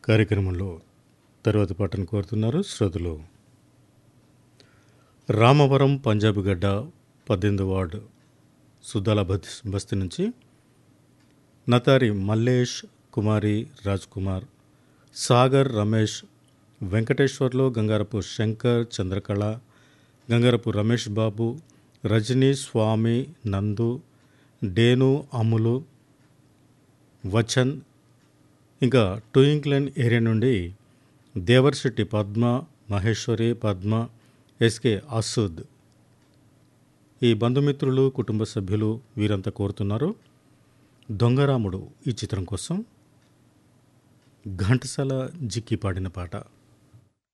కార్యక్రమంలో తరువాత పాటను కోరుతున్నారు శ్రోతలు రామవరం పంజాబీ గడ్డ పద్దెనిమిది వార్డు సుద్దాల బస్ బస్తీ నుంచి నతారి మల్లేష్ కుమారి రాజ్ కుమార్ సాగర్ రమేష్ వెంకటేశ్వర్లు గంగారపు శంకర్ చంద్రకళ గంగారపు రమేష్ బాబు రజనీ స్వామి నందు డేను అమ్ములు వచన్ ఇంకా టూయింగ్లెన్ ఏరియా నుండి దేవర్శెట్టి పద్మ మహేశ్వరి పద్మ ఎస్కే అసూద్ ఈ బంధుమిత్రులు కుటుంబ సభ్యులు వీరంతా కోరుతున్నారు దొంగరాముడు ఈ చిత్రం కోసం ఘంటసాల జిక్కి పాడిన పాట